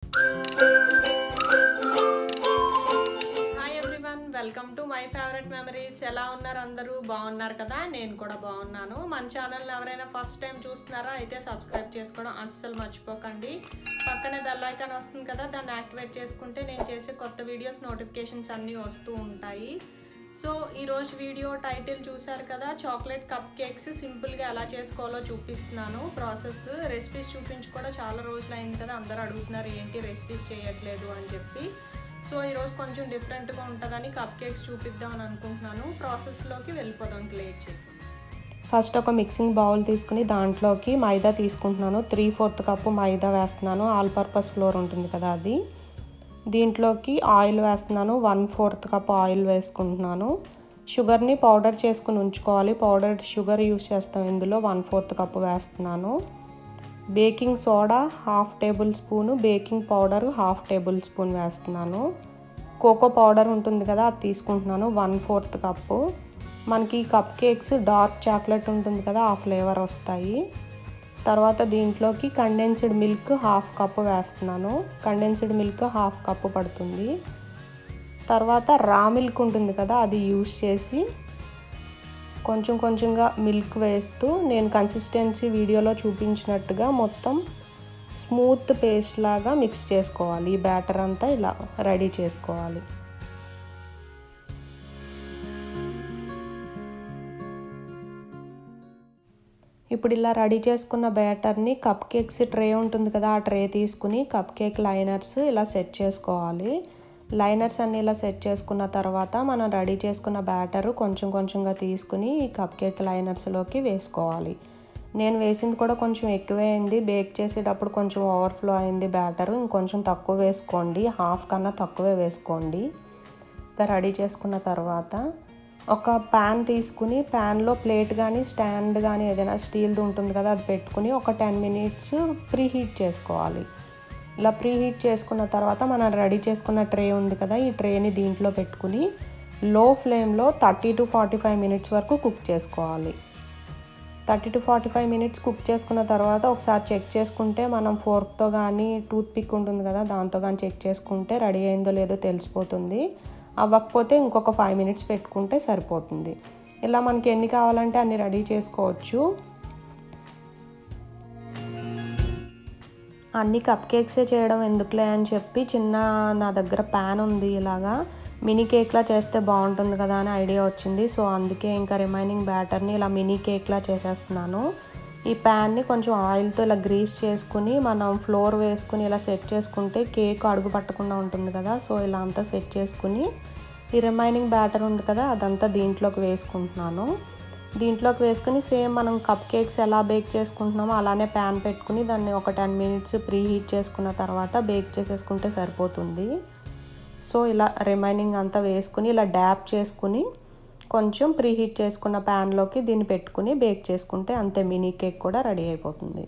hi everyone welcome to my favourite memories ఎలా ఉన్నారు అందరూ బాగున్నారు కదా నేను కూడా బాగున్నాను మన ఛానల్ ఎవరైనా ఫస్ట్ టైం చూస్తున్నారా అయితే సబ్స్క్రైబ్ చేసుకోవడం అస్సలు మర్చిపోకండి పక్కనే బెల్ ఐకాన్ వస్తుంది కదా దాన్ని యాక్టివేట్ చేసుకుంటే నేను చేసే కొత్త వీడియోస్ నోటిఫికేషన్స్ అన్నీ వస్తూ ఉంటాయి సో ఈరోజు వీడియో టైటిల్ చూసారు కదా చాక్లెట్ కప్ కేక్స్ సింపుల్గా ఎలా చేసుకోవాలో చూపిస్తున్నాను ప్రాసెస్ రెసిపీస్ చూపించి కూడా చాలా రోజులు అయింది కదా అందరూ అడుగుతున్నారు ఏంటి రెసిపీస్ చేయట్లేదు అని చెప్పి సో ఈరోజు కొంచెం డిఫరెంట్గా ఉంటుందని కప్ కేక్స్ చూపిద్దామని అనుకుంటున్నాను ప్రాసెస్లోకి వెళ్ళిపోదాం లేట్ చేయి ఫస్ట్ ఒక మిక్సింగ్ బౌల్ తీసుకుని దాంట్లోకి మైదా తీసుకుంటున్నాను త్రీ ఫోర్త్ కప్పు మైదా వేస్తున్నాను ఆల్ పర్పస్ ఫ్లోర్ ఉంటుంది కదా అది దీంట్లోకి ఆయిల్ వేస్తున్నాను వన్ ఫోర్త్ కప్ ఆయిల్ వేసుకుంటున్నాను షుగర్ని పౌడర్ చేసుకుని ఉంచుకోవాలి పౌడర్ షుగర్ యూస్ చేస్తాం ఇందులో వన్ ఫోర్త్ కప్ వేస్తున్నాను baking soda half tablespoon baking powder half tablespoon వేస్తున్నాను కోకో పౌడర్ ఉంటుంది కదా అది తీసుకుంటున్నాను వన్ ఫోర్త్ కప్పు మనకి కప్ కేక్స్ డార్క్ చాక్లెట్ ఉంటుంది కదా ఆ ఫ్లేవర్ వస్తాయి తర్వాత దీంట్లోకి కండెన్స్డ్ మిల్క్ హాఫ్ కప్పు వేస్తున్నాను కండెన్స్డ్ మిల్క్ హాఫ్ కప్పు పడుతుంది తర్వాత రా మిల్క్ ఉంటుంది కదా అది యూస్ చేసి కొంచెం కొంచెంగా మిల్క్ వేస్తూ నేను కన్సిస్టెన్సీ వీడియోలో చూపించినట్టుగా మొత్తం స్మూత్ పేస్ట్ లాగా మిక్స్ చేసుకోవాలి ఈ బ్యాటర్ అంతా ఇలా రెడీ చేసుకోవాలి ఇప్పుడు ఇలా రెడీ చేసుకున్న బ్యాటర్ని కప్ కేక్స్ ట్రే ఉంటుంది కదా ఆ ట్రే తీసుకుని కప్ కేక్ లైనర్స్ ఇలా సెట్ చేసుకోవాలి లైనర్స్ అన్ని ఇలా సెట్ చేసుకున్న తర్వాత మనం రెడీ చేసుకున్న బ్యాటర్ కొంచెం కొంచెంగా తీసుకుని ఈ కప్ కేక్ లైనర్స్లోకి వేసుకోవాలి నేను వేసింది కూడా కొంచెం ఎక్కువే అయింది బేక్ చేసేటప్పుడు కొంచెం ఓవర్ఫ్లో అయింది బ్యాటర్ ఇంకొంచెం తక్కువ వేసుకోండి హాఫ్ కన్నా తక్కువే వేసుకోండి ఇలా రెడీ చేసుకున్న తర్వాత ఒక ప్యాన్ తీసుకుని ప్యాన్లో ప్లేట్ కానీ స్టాండ్ కానీ ఏదైనా స్టీల్ది ఉంటుంది కదా అది పెట్టుకుని ఒక టెన్ మినిట్స్ ప్రీ హీట్ చేసుకోవాలి ఇలా ప్రీ హీట్ చేసుకున్న తర్వాత మనం రెడీ చేసుకున్న ట్రే ఉంది కదా ఈ ట్రేని దీంట్లో పెట్టుకుని లో ఫ్లేమ్లో thirty to forty five minutes వరకు కుక్ చేసుకోవాలి thirty to forty five minutes cook చేసుకున్న తర్వాత ఒకసారి చెక్ చేసుకుంటే మనం ఫోర్క్తో కానీ టూత్ పిక్ ఉంటుంది కదా దాంతో కానీ చెక్ చేసుకుంటే రెడీ అయిందో లేదో తెలిసిపోతుంది అవ్వకపోతే ఇంకొక ఫైవ్ మినిట్స్ పెట్టుకుంటే సరిపోతుంది ఇలా మనకి ఎన్ని కావాలంటే అన్ని రెడీ చేసుకోవచ్చు అన్ని కప్ కేక్సే చేయడం ఎందుకులే అని చెప్పి చిన్న నా దగ్గర ప్యాన్ ఉంది ఇలాగా మినీ కేక్లా చేస్తే బాగుంటుంది కదా అని ఐడియా వచ్చింది సో అందుకే ఇంకా రిమైనింగ్ బ్యాటర్ని ఇలా మినీ కేక్లా చేసేస్తున్నాను ఈ ప్యాన్ని కొంచెం ఆయిల్తో ఇలా గ్రీస్ చేసుకుని మనం ఫ్లోర్ వేసుకుని ఇలా సెట్ చేసుకుంటే కేక్ అడుగు పట్టకుండా ఉంటుంది కదా సో ఇలా అంతా సెట్ చేసుకుని ఈ రిమైనింగ్ బ్యాటర్ ఉంది కదా అదంతా దీంట్లోకి వేసుకుంటున్నాను దీంట్లోకి వేసుకుని సేమ్ మనం కప్ కేక్స్ ఎలా బేక్ చేసుకుంటున్నామో అలానే ప్యాన్ పెట్టుకుని దాన్ని ఒక టెన్ మినిట్స్ ప్రీ హీట్ చేసుకున్న తర్వాత బేక్ చేసేసుకుంటే సరిపోతుంది సో ఇలా రిమైనింగ్ అంతా వేసుకుని ఇలా డ్యాప్ చేసుకుని కొంచెం ప్రీ హీట్ చేసుకున్న ప్యాన్లోకి దీన్ని పెట్టుకుని బేక్ చేసుకుంటే అంతే మినీ కేక్ కూడా రెడీ అయిపోతుంది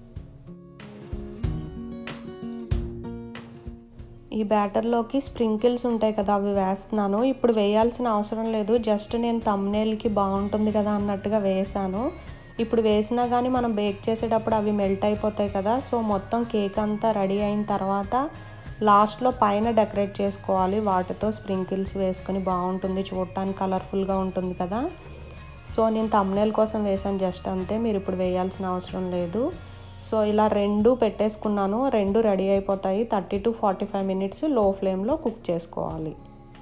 ఈ బ్యాటర్లోకి స్ప్రింకిల్స్ ఉంటాయి కదా అవి వేస్తున్నాను ఇప్పుడు వేయాల్సిన అవసరం లేదు జస్ట్ నేను తమ్నేల్కి బాగుంటుంది కదా అన్నట్టుగా వేసాను ఇప్పుడు వేసినా కానీ మనం బేక్ చేసేటప్పుడు అవి మెల్ట్ అయిపోతాయి కదా సో మొత్తం కేక్ అంతా రెడీ అయిన తర్వాత లాస్ట్లో పైన డెకరేట్ చేసుకోవాలి వాటితో స్ప్రింకిల్స్ వేసుకొని బాగుంటుంది చూడటానికి కలర్ఫుల్గా ఉంటుంది కదా సో నేను తమ్నేల్ కోసం వేసాను జస్ట్ అంతే మీరు ఇప్పుడు వేయాల్సిన అవసరం లేదు సో ఇలా రెండు పెట్టేసుకున్నాను రెండు రెడీ అయిపోతాయి thirty to forty five minutes low ఫ్లేమ్లో కుక్ చేసుకోవాలి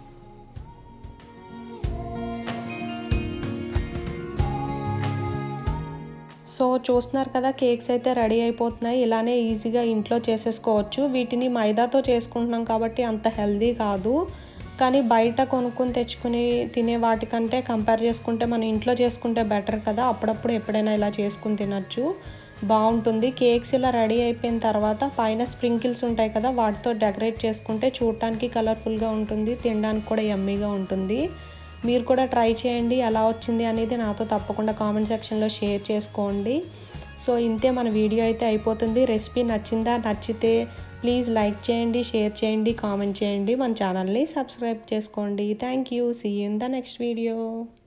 సో చూస్తున్నారు కదా కేక్స్ అయితే రెడీ అయిపోతున్నాయి ఇలానే ఈజీగా ఇంట్లో చేసేసుకోవచ్చు వీటిని మైదాతో చేసుకుంటున్నాం కాబట్టి అంత హెల్దీ కాదు కానీ బయట కొనుక్కొని తెచ్చుకుని తినే వాటికంటే కంపేర్ చేసుకుంటే మనం ఇంట్లో చేసుకుంటే బెటర్ కదా అప్పుడప్పుడు ఎప్పుడైనా ఇలా చేసుకుని తినచ్చు బాగుంటుంది కేక్స్ ఇలా రెడీ అయిపోయిన తర్వాత పైన స్ప్రింకిల్స్ ఉంటాయి కదా వాటితో డెకరేట్ చేసుకుంటే చూడటానికి కలర్ఫుల్గా ఉంటుంది తినడానికి కూడా యమ్మీగా ఉంటుంది మీరు కూడా ట్రై చేయండి ఎలా వచ్చింది అనేది నాతో తప్పకుండా కామెంట్ సెక్షన్లో షేర్ చేసుకోండి సో ఇంతే మన వీడియో అయితే అయిపోతుంది రెసిపీ నచ్చిందా నచ్చితే ప్లీజ్ లైక్ చేయండి షేర్ చేయండి కామెంట్ చేయండి మన ఛానల్ని సబ్స్క్రైబ్ చేసుకోండి thank you see in the next video